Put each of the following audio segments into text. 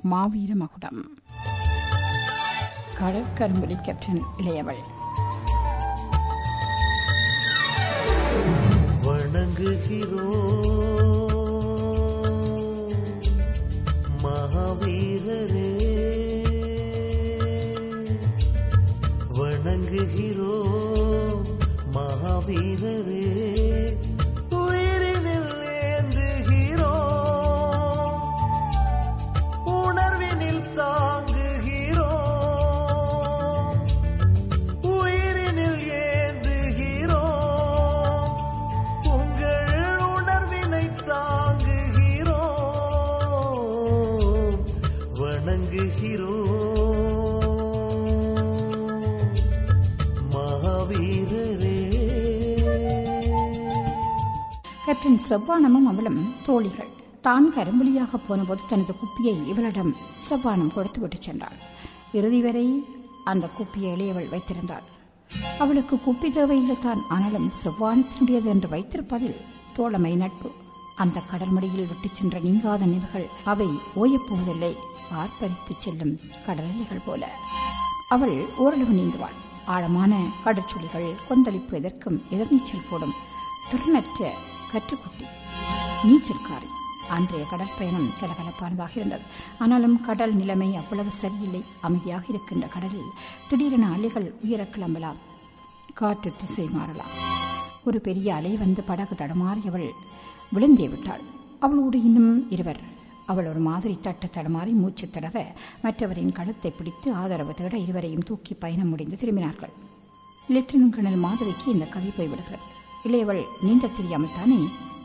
மாவீர மகுடம் கடற்கரும்புலி கேப்டன் இளையவள் வணங்குகிறோம் மகாவீரரே வணங்குகிறோம் மகாவீரரே உயிரினில் ஏந்துகிறோம் உணர்வினில் தாங்குகிறோம் உயிரினில் ஏந்துகிறோம் உங்கள் உணர்வினை தாங்குகிறோம் வணங்குகிறோம் மகாவீரரே கேப்டன் செவ்வானமும் அவளும் தோழிகள் தான் கரும்புலியாக போனபோது தனது குப்பியை இவளிடம் செவ்வானம் கொடுத்துவிட்டு சென்றாள் இறுதி வரை அந்த குப்பியை இளையவள் வைத்திருந்தாள் அவளுக்கு குப்பி தேவையில்லை தான் ஆனாலும் செவ்வானத்தினுடையது என்று வைத்திருப்பதில் தோழமை நட்பு அந்த கடல்மடியில் விட்டுச் சென்ற நீங்காத நினைவுகள் அவை ஓயப்போவதில்லை ஆர்ப்பரித்து செல்லும் கடலலைகள் போல அவள் ஓரளவு நீந்துவாள் ஆழமான கடற்சுழிகள் கொந்தளிப்பு எதற்கும் எதிர்நீச்சல் போடும் திறனற்ற கற்றுக்குட்டி நீச்சல்காரி அன்றைய கடற்பயணம் கலகலப்பானதாக இருந்தது ஆனாலும் கடல் நிலைமை அவ்வளவு சரியில்லை அமைதியாக இருக்கின்ற கடலில் திடீரென அலைகள் உயர கிளம்பலாம் காற்று திசை மாறலாம் ஒரு பெரிய அலை வந்து படகு தடமாறியவள் விழுந்தே விட்டாள் அவளோடு இன்னும் இருவர் அவள் ஒரு மாதிரி தட்டு தடமாறி மூச்சு திணற மற்றவரின் கழுத்தை பிடித்து ஆதரவு தேட இருவரையும் தூக்கி பயணம் முடிந்து திரும்பினார்கள் லெப்டினன்ட் கர்னல் மாதவிக்கு இந்த கதை போய்விடுகிறது இளையவள் நீந்த தெரியாமல் தானே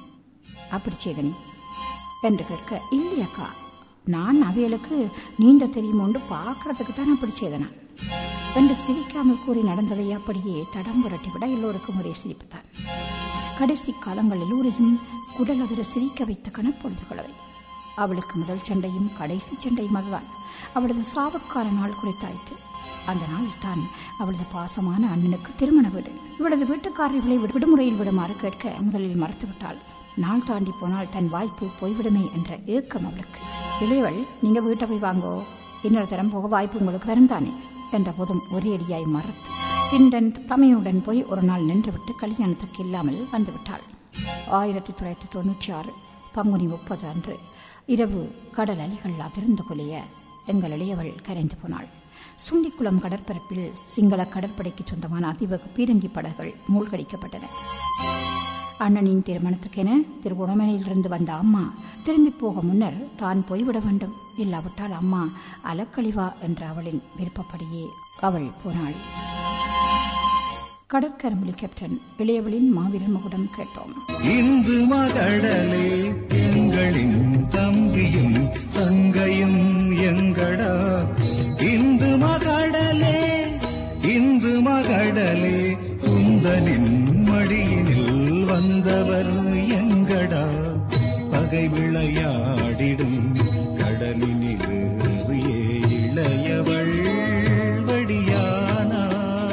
அப்படி செய்தனி என்று கேட்க இல்லையக்கா நான் அவைகளுக்கு நீந்த தெரியுமோண்டு பார்க்கறதுக்கு தான் அப்படி செய்தனான் என்று சிரிக்காமல் கூறி நடந்ததை அப்படியே தடம் புரட்டிவிட எல்லோருக்கும் ஒரே சிரிப்புத்தான் கடைசி காலங்கள் எல்லோரையும் குடல் அதிர சிரிக்க வைத்த கணப்பொழுதுகள் அவை அவளுக்கு முதல் சண்டையும் கடைசி சண்டையும் அதுதான் அவளது சாவுக்கான நாள் குறித்தாயிற்று அந்த நாள் தான் அவளது பாசமான அண்ணனுக்கு திருமண வீடு இவளது வீட்டுக்காரர்களை விடு- விடுமுறையில் விடுமாறு கேட்க முதலில் மறுத்துவிட்டாள் நாள் தாண்டி போனால் தன் வாய்ப்பு போய்விடுமே என்ற ஏக்கம் அவளுக்கு இளையவள் நீங்க வீட்டை போய் வாங்கோ இன்னொரு தரம் போக வாய்ப்பு உங்களுக்கு வரும் தானே என்ற போதும் ஒரே அடியாய் மறுத்து பின்டன் தமையுடன் போய் ஒரு நாள் நின்றுவிட்டு கல்யாணத்துக்கு இல்லாமல் வந்துவிட்டாள் ஆயிரத்தி தொள்ளாயிரத்தி தொண்ணூற்றி ஆறு பங்குனி முப்பது அன்று இரவு கடல் அலைகள் அதிர்ந்து கொலைய எங்கள் இளையவள் கரைந்து போனாள் சுண்டிக்குளம் கடற்பரப்பில் சிங்கள கடற்படைக்கு சொந்தமான அதிவகு பீரங்கி படகுகள் மூழ்கடிக்கப்பட்டன அண்ணனின் திருமணத்துக்கென திருகுணமனையிலிருந்து வந்த அம்மா திரும்பி போக முன்னர் தான் போய்விட வேண்டும் இல்லாவிட்டால் அம்மா அலக்கழிவா என்ற அவளின் விருப்பப்படியே அவள் போனாள் கடற்கரம்புலி கேப்டன் இளையவளின் மாவீரன் மகுடம் கேட்டோம் இந்து மகடலே எங்களின் தம்பியும் தங்கையும் எங்கடா இந்து மகடலே இந்து மகடலே குந்தனின் மடியினில் வந்தவர் எங்கடா பகை விளையாடிடும் கடலினில் ஏறியே இளையவள் வடியானாள்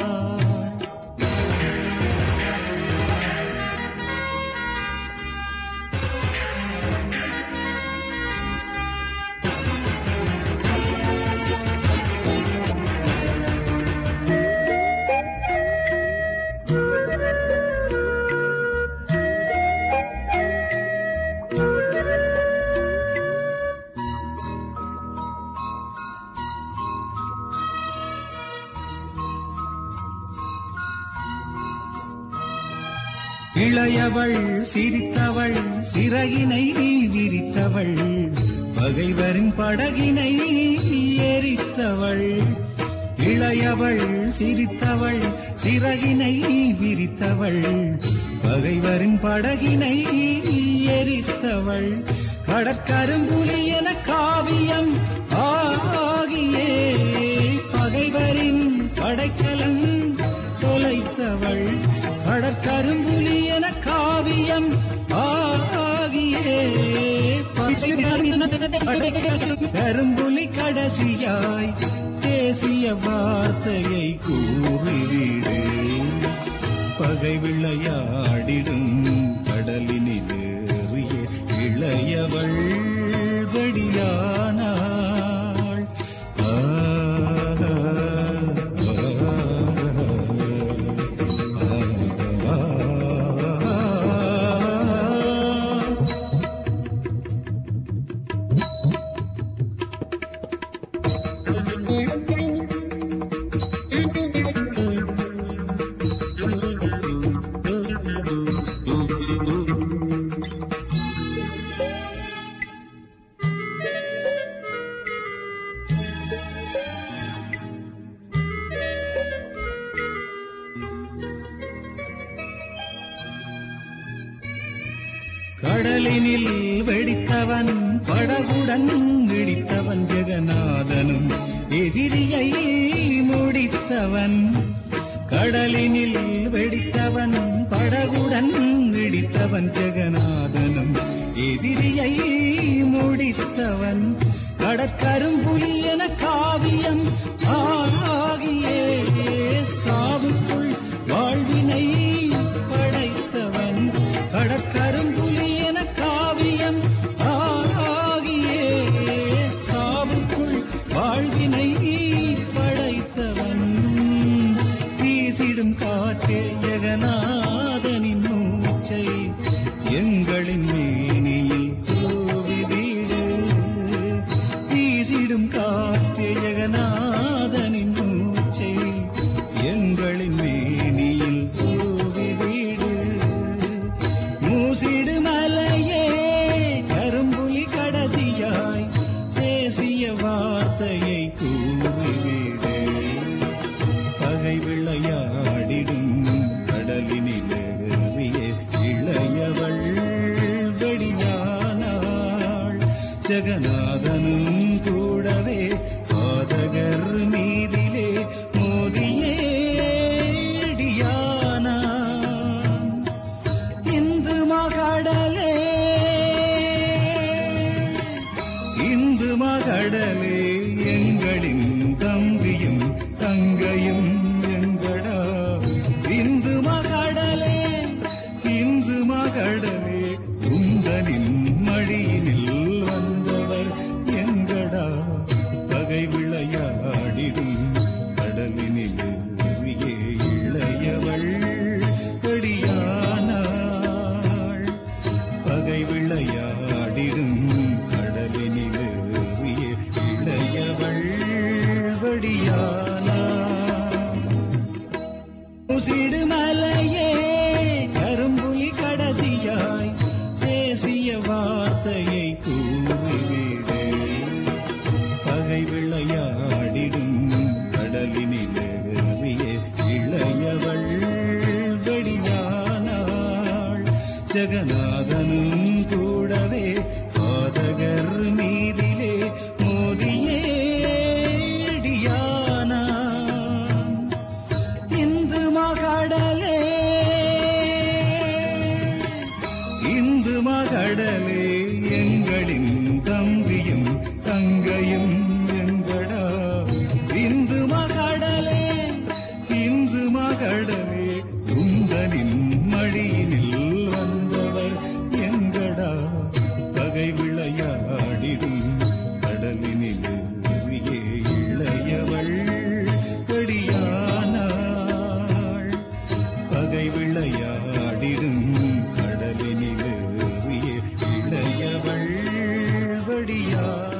இளையவள் சிரித்தவள் சிறகினை விரித்தவள் பகைவரின் படகினை எரித்தவள் இளையவள் சிரித்தவள் சிறகினை விரித்தவள் பகைவரின் படகினை எரித்தவள் கடற்கரும்புலி என காவியம் ஆகியே பகைவரின் படைக்கலம் தொலைத்தவள் கடற்கரும்புலி என காவியம் ஆகியே கரும்புலி கடைசியாய் பேசிய வார்த்தையை கூறிவிடு பகை விளையாடிடும் கடலினிலேறிய இளையவள் வெடியானாள் கடலினில் வெடித்தவன் படகுடன் இடித்தவன் ஜெகநாதனும் எதிரியை முடித்தவன் கடலினில் வெடித்தவன் படகுடன் இடித்தவன் ஜெகநாதனும் எதிரியை முடித்தவன் கடற்கரும்புலி என காவியம் ஆகியே சாவுக்குள் வாழ்வினை படைத்தவன் கடற்கரும்புலி என காவியம் ஆகியே சாவுக்குள் வாழ்வினை படைத்தவன் வீசிடும் காற்றே ஜெகநாதனின் மூச்சை எங்களின் மேனியில் தூவி வீடு வீசிடும் காற்றே ஜெகநாதனின் மூச்சை எங்களின் மேனியில் தூவி வீடு மூசிடு மலையே கரும்புலி கடைசியாய் பேசிய வார்த்தையை கூறிவிடு பகை விளையாடிடும் கடலினிலேறிய இளையவள் வெடியானாள் ஜெகநாதனும் கூடவே பாதகர் மீதிலே மோதியே இடியானான். இந்து மகடலே இந்து மகடலே எங்களின் தம்பியும் தங்கையும் எங்கடா இந்து மகடலே இந்து மகடலே உந்தனின் மடியினில் வந்தவர் எங்கடா பகை விளையாடிடும் கடலினில் ஏறியே இளையவள் கொடியானாள் பகை விளையாடிடும் கடலினிலேறிய இளையவள் வடியானாள் முசிடு மலையே கரும்புலி கடைசியாய் பேசிய வார்த்தையை கூறிவிடு பகை விளையாடிடும் கடலினிலேறிய இளையவள் வெடியானாள் ஜெகநாதனும் கூடவே பாதகர் மீதிலே மோதியே இடியானான். இந்து மகடலே இந்து மகடலே எங்களின் தம்பியும் தங்கையும் எங்கடா இந்து மகடலே இந்து மகடலே உந்தனின் மடியினில் வந்தவர் எங்கடா பகை விளையாடிடும் கடலினில் ஏறிய இளையவள் கொடியானாள் பகை விளையாடிடும் கடலினிலேறிய இளையவள் வடியா